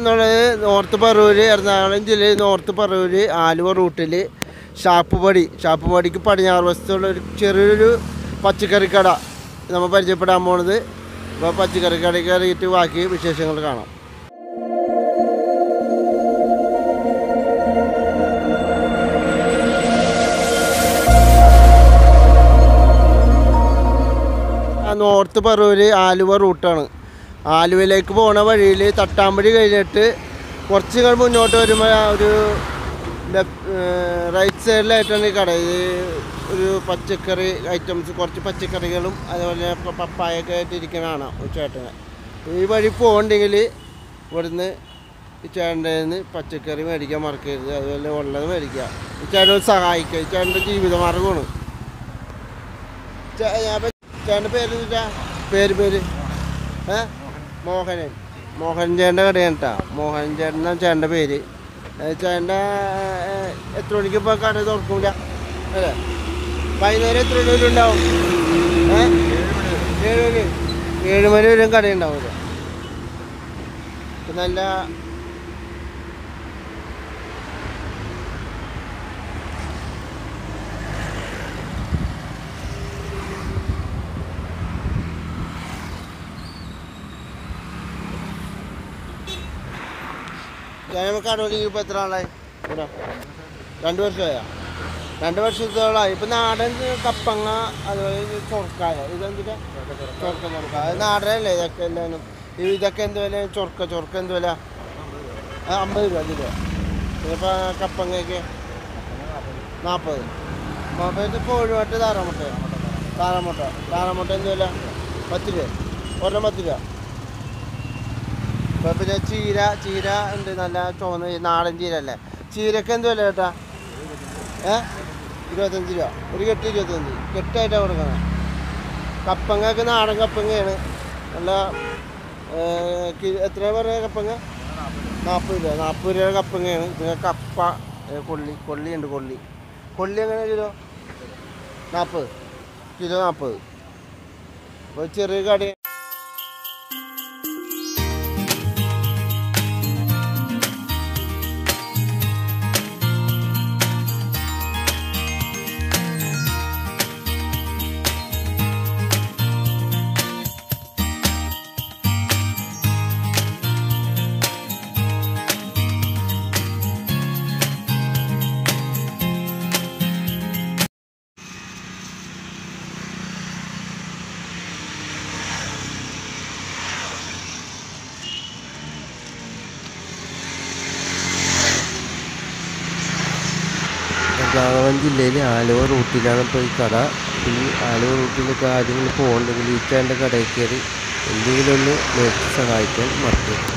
എന്നുള്ളത് നോർത്ത് പറവൂർ എറണാകുളം ജില്ലയിൽ നോർത്ത് പറവൂർ ആലുവ റൂട്ടിൽ ഷാപ്പുപടി ഷാപ്പുപടിക്ക് പടിഞ്ഞാറ് വശത്തുള്ള ഒരു ചെറിയൊരു പച്ചക്കറി കട നമ്മൾ പരിചയപ്പെടാൻ പോണത് അപ്പോൾ പച്ചക്കറി കട കയറിയിട്ട് ബാക്കി വിശേഷങ്ങൾ കാണാം ആ നോർത്ത് പറവൂർ ആലുവ റൂട്ടാണ് ആലുവയിലേക്ക് പോണ വഴിയിൽ തട്ടാമ്പടി കഴിഞ്ഞിട്ട് കുറച്ച് ഇങ്ങോട്ട് മുന്നോട്ട് വരുമ്പോൾ ആ ഒരു ലെഫ്റ്റ് റൈറ്റ് സൈഡിലായിട്ടാണ് ഈ കട ഇത് ഒരു പച്ചക്കറി ഐറ്റംസ് കുറച്ച് പച്ചക്കറികളും അതുപോലെ പ- പപ്പായൊക്കെ ആയിട്ട് ഇരിക്കണതാണ് ഒരു ചേട്ടന് ഈ വഴി പോകണ്ടെങ്കിൽ ഇവിടുന്ന് ഈ ചേട്ടൻ്റെ നിന്ന് പച്ചക്കറി മേടിക്കാൻ മറക്കരുത് അതുപോലെ ഉള്ളത് മേടിക്കുക ഈ ചേട്ടൻ സഹായിക്കുക ഈ ചേട്ടൻ്റെ ജീവിതമാർഗ്ഗമാണ് ചേ- ഞാൻ ഇപ്പൊ ചേട്ടൻ്റെ പേര് എന്താ പേര് പേര് ഏ മോഹനൻ മോഹൻ ചേട്ടൻ്റെ കടയാണ് കേട്ടോ മോഹൻ ചേട്ടൻ എന്നാണ് ചേട്ടൻ്റെ പേര് ഏ, ചേട്ടൻ്റെ ഏ, എത്ര മണിക്ക് ഇപ്പോൾ കട തുറക്കൂല അല്ലേ വൈകുന്നേരം എത്ര മണി വരെ ഉണ്ടാവും ഏ ഏഴ് മണി ഏഴ് മണി വരെയും കടയുണ്ടാവും ഇവിടെ ഇപ്പൊ നല്ല ഞാൻ കട തുടങ്ങിയപ്പോൾ എത്ര ആളായി ഇവിടെ രണ്ട് വർഷമായോ രണ്ട് വർഷത്തോളമായി ഇപ്പം നാടൻ കപ്പങ്ങ അതുപോലെ ഇത് ചൊറക്കായ ഇതെന്തിനാ ചൊറക്ക ചൊറക്ക അത് നാടനല്ലേ ഇതൊക്കെ എല്ലാവരും ഇതൊക്കെ എന്ത് വില ചൊറക്ക ചൊറക്ക എന്ത് വില ആ, അമ്പത് രൂപ അഞ്ച് രൂപ ഇതിപ്പോൾ കപ്പങ്ങയ്ക്ക് നാൽപ്പത് അപ്പോൾ ഇത് കോഴിമുട്ട താറാമുട്ട താറാമുട്ട താറാമുട്ട എന്ത് വില പത്ത് രൂപ ഒരെണ്ണം പത്ത് രൂപ ഇപ്പൊ പിന്നെ ചീര ചീര ഉണ്ട് നല്ല ചുവന്ന ഈ നാടൻ ചീര അല്ലേ ചീരക്ക് എന്ത് വില ചേട്ടാ ഏ ഇരുപത്തഞ്ച് രൂപ ഒരു കെട്ട് ഇരുപത്തഞ്ച് കെട്ടായിട്ടാണ് കൊടുക്കുന്നത് കപ്പങ്ങക്ക് നാടൻ കപ്പങ്ങയാണ് നല്ല ഏ, കി- എത്ര പറയുക കപ്പങ്ങ നാൽപ്പത് രൂപ നാൽപ്പത് രൂപ കപ്പങ്ങയാണ് പിന്നെ കപ്പ ഏ, കൊള്ളി കൊള്ളിയുണ്ട് കൊള്ളി കൊള്ളി എങ്ങനെ കിലോ നാൽപ്പത് കിലോ നാൽപ്പത് അപ്പോൾ ചെറിയ കട എറണാകുളം ജില്ലയിലെ ആലുവ റൂട്ടിലാണ് ഇപ്പോൾ ഈ കട ഈ ആലുവ റൂട്ടിലൊക്കെ ആരെങ്കിലും പോകുന്നുണ്ടെങ്കിൽ ഈ ചേട്ടൻ്റെ കടയിൽ കയറി എന്തെങ്കിലും ഒന്ന് മേടിച്ച് സഹായിക്കാൻ മറക്കരുത്